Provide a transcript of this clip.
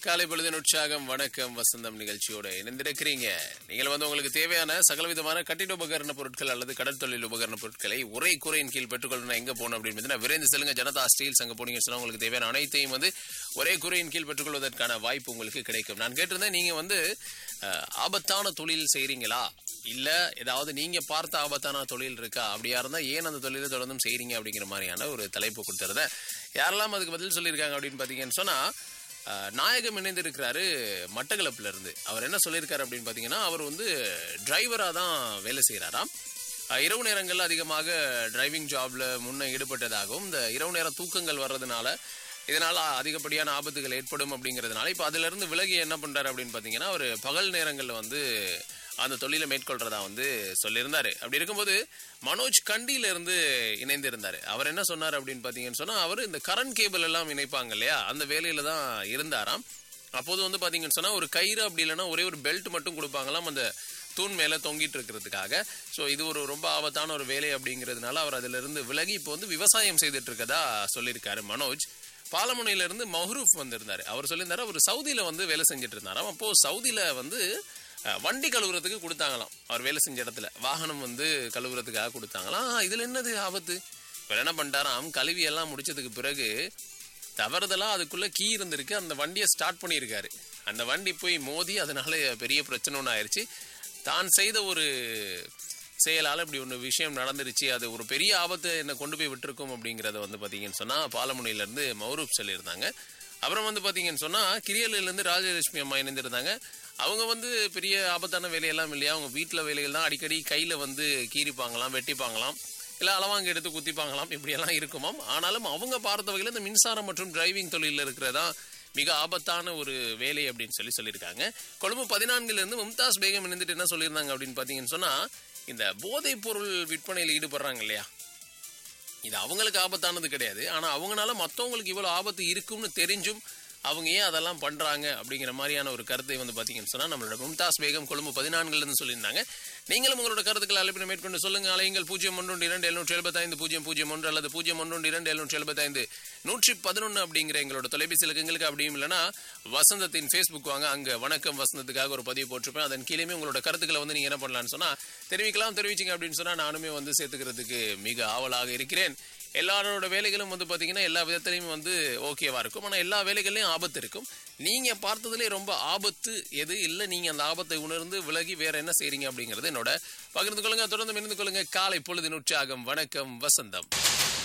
காலை பொழுதின் உற்சாகம் வணக்கம் வசந்தம் நிகழ்ச்சியோட இணைந்திருக்கிறீங்க நீங்கள் வந்து உங்களுக்கு தேவையான சகலவிதமான கட்டிட உபகரண பொருட்கள் அல்லது கடற்தொழில் உபகரண பொருட்களை ஒரே குறையின் கீழ் பெற்றுக்கொள்ளணும் எங்க போகணும் அப்படின்னு பார்த்தீங்கன்னா விரைந்து செல்லுங்க ஜனதா ஸ்டீல்ஸ் அங்க போனீங்கன்னு சொன்னா உங்களுக்கு தேவையான அனைத்தையும் வந்து ஒரே குறையின் கீழ் பெற்றுக்கொள்வதற்கான வாய்ப்பு உங்களுக்கு கிடைக்கும் நான் கேட்டிருந்தேன் நீங்க வந்து அஹ், ஆபத்தான தொழில் செய்றீங்களா இல்ல ஏதாவது நீங்க பார்த்த ஆபத்தான தொழில் இருக்கா அப்படியா இருந்தா ஏன் அந்த தொழிலை தொடர்ந்தும் செய்றீங்க அப்படிங்கிற மாதிரியான ஒரு தலைப்பு கொடுத்துருந்தேன் யாரெல்லாம் அதுக்கு பதில் சொல்லியிருக்காங்க அப்படின்னு பாத்தீங்கன்னு சொன்னா அஹ், நாயகம் இணைந்திருக்கிறாரு மட்டக்களப்புல இருந்து அவர் என்ன சொல்லியிருக்காரு அப்படின்னு பாத்தீங்கன்னா அவர் வந்து டிரைவரா தான் வேலை செய்யறாராம் அஹ், இரவு நேரங்கள்ல அதிகமாக டிரைவிங் ஜாப்ல முன்ன ஈடுபட்டதாகவும் இந்த இரவு நேர தூக்கங்கள் வர்றதுனால இதனால அதிகப்படியான ஆபத்துகள் ஏற்படும் அப்படிங்கிறதுனால இப்போ அதுல இருந்து விலகி என்ன பண்றாரு அப்படின்னு பாத்தீங்கன்னா அவர் பகல் நேரங்கள்ல வந்து அந்த தொழிலை மேற்கொள்றதா வந்து சொல்லியிருந்தாரு அப்படி இருக்கும்போது மனோஜ் கண்டியில இருந்து இணைந்திருந்தாரு அவர் என்ன சொன்னார் அப்படின்னு பாத்தீங்கன்னு சொன்னா அவர் இந்த கரண்ட் கேபிள் எல்லாம் இணைப்பாங்க இல்லையா அந்த வேலையில தான் இருந்தாராம் அப்போது வந்து பாத்தீங்கன்னு சொன்னா ஒரு கயிறு அப்படி இல்லைன்னா ஒரே ஒரு பெல்ட் மட்டும் கொடுப்பாங்களாம் அந்த தூண் மேல தொங்கிட்டு இருக்கிறதுக்காக ஸோ இது ஒரு ரொம்ப ஆபத்தான ஒரு வேலை அப்படிங்கிறதுனால அவர் அதுல இருந்து விலகி இப்போ வந்து விவசாயம் செய்துட்டு இருக்கதா சொல்லியிருக்காரு மனோஜ் பாலமுனையில இருந்து மஹ்ரூப் வந்திருந்தாரு அவர் சொல்லியிருந்தாரு அவர் சவுதியில வந்து வேலை செஞ்சுட்டு இருந்தாராம் அப்போ சவுதியில வந்து அஹ், வண்டி கழுவுறதுக்கு கொடுத்தாங்களாம் அவர் வேலை செஞ்ச இடத்துல வாகனம் வந்து கழுவுறதுக்காக கொடுத்தாங்களாம் ஆ, இதுல என்னது ஆபத்து இவர் என்ன பண்ணிட்டாராம் கழுவி எல்லாம் முடிச்சதுக்கு பிறகு தவறுதலா அதுக்குள்ள கீ இருந்திருக்கு அந்த வண்டியை ஸ்டார்ட் பண்ணியிருக்காரு அந்த வண்டி போய் மோதி அதனால பெரிய பிரச்சனை ஒன்று ஆயிடுச்சு தான் செய்த ஒரு செயலால் இப்படி ஒன்று விஷயம் நடந்துருச்சு அது ஒரு பெரிய ஆபத்து என்னை கொண்டு போய் விட்டுருக்கும் அப்படிங்கிறத வந்து பார்த்தீங்கன்னு சொன்னால் பாலமுனையிலேருந்து மௌரூப் சொல்லியிருந்தாங்க அப்புறம் வந்து பார்த்தீங்கன்னு சொன்னால் கிரியலிலேருந்து ராஜலட்சுமி அம்மா இணைந்திருந்தாங்க அவங்க வந்து பெரிய ஆபத்தான வேலையெல்லாம் இல்லையா அவங்க வீட்டில் வேலைகள் தான் அடிக்கடி கையில் வந்து கீறிப்பாங்களாம் வெட்டிப்பாங்களாம் இல்லை அளவாங்க எடுத்து குத்திப்பாங்களாம் இப்படியெல்லாம் இருக்குமாம் ஆனாலும் அவங்க பார்த்த வகையில் இந்த மின்சாரம் மற்றும் டிரைவிங் தொழிலில் இருக்கிறதா மிக ஆபத்தான ஒரு வேலை அப்படின்னு சொல்லி சொல்லியிருக்காங்க கொழும்பு பதினான்குல இருந்து மும்தாஸ் பேகம் இணைந்துட்டு என்ன சொல்லியிருந்தாங்க அப்படின்னு பார்த்தீங்கன்னு சொன்னா இந்த போதைப் பொருள் விற்பனையில் ஈடுபடுறாங்க இல்லையா இது அவங்களுக்கு ஆபத்தானது கிடையாது ஆனா அவங்கனால மத்தவங்களுக்கு இவ்வளவு ஆபத்து இருக்கும்னு தெரிஞ்சும் அவங்க ஏன் அதெல்லாம் பண்றாங்க அப்படிங்கிற மாதிரியான ஒரு கருத்தை வந்து பாத்தீங்கன்னு சொன்னா நம்மளோட மும்தாஸ் பேகம் கொழும்பு பதினான்குல இருந்து சொல்லியிருந்தாங்க நீங்களும் உங்களோட கருத்துக்களை அழைப்பின மேற்கொண்டு சொல்லுங்க அலையுங்கள் பூஜ்ஜியம் ஒன்று இரண்டு எழுநூற்றி எழுபத்தைந்து பூஜ்ஜியம் பூஜ்ஜியம் ஒன்று அல்லது பூஜ்ஜியம் ஒன்று இரண்டு எழுநூற்றி எழுபத்தைந்து நூற்றி பதினொன்று அப்படிங்கிற எங்களோட தொலைபேசி இலக்கங்களுக்கு அப்படியும் இல்லைன்னா வசந்தத்தின் ஃபேஸ்புக் வாங்க அங்க வணக்கம் வசந்தத்துக்காக ஒரு பதிவு போட்டிருப்பேன் அதன் கீழே உங்களோட கருத்துக்களை வந்து நீங்க என்ன பண்ணலாம்னு சொன்னா தெரிவிக்கலாம் தெரிவிச்சிங்க அப்படின்னு சொன்னா நானுமே வந்து சேர்த்துக்கிறதுக்கு மிக ஆவலாக இருக்கிறேன் எல்லாரோட வேலைகளும் வந்து பாத்தீங்கன்னா எல்லா விதத்திலையும் வந்து ஓகேவா இருக்கும் ஆனா எல்லா வேலைகள்லயும் ஆபத்து இருக்கும் நீங்க பார்த்ததுலேயே ரொம்ப ஆபத்து எது இல்ல நீங்க அந்த ஆபத்தை உணர்ந்து விலகி வேற என்ன செய்றீங்க அப்படிங்கறது என்னோட பகிர்ந்து கொள்ளுங்க தொடர்ந்து இணைந்து கொள்ளுங்க காலை பொழுதின் உற்சாகம் வணக்கம் வசந்தம்